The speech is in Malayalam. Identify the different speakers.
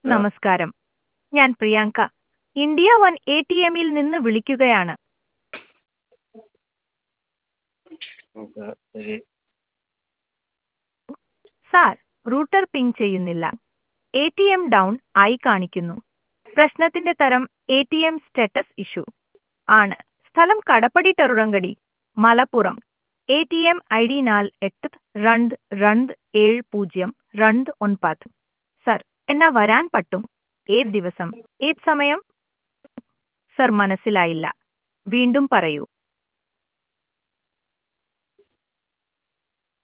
Speaker 1: നമസ്കാരം ഞാൻ Priyanka India one A T എമ്മിൽ നിന്ന് വിളിക്കുകയാണ്
Speaker 2: ഓക്കെ ശരി
Speaker 1: സാർ റൂട്ടർ പിങ് ചെയ്യുന്നില്ല എ ടി എം ഡൗൺ ആയി കാണിക്കുന്നു പ്രശ്നത്തിന്റെ തരം A T M status issue ആണ് സ്ഥലം കടപ്പടി ടെറുറങ്കടി Malappuram A T M I D നാല് എട്ട് രണ്ട് രണ്ട് ഏഴ് പൂജ്യം രണ്ട് ഒൻപത് സർ എന്നാ വരാൻ പറ്റും ഏത് ദിവസം ഏത് സമയം സർ മനസ്സിലായില്ല വീണ്ടും പറയൂ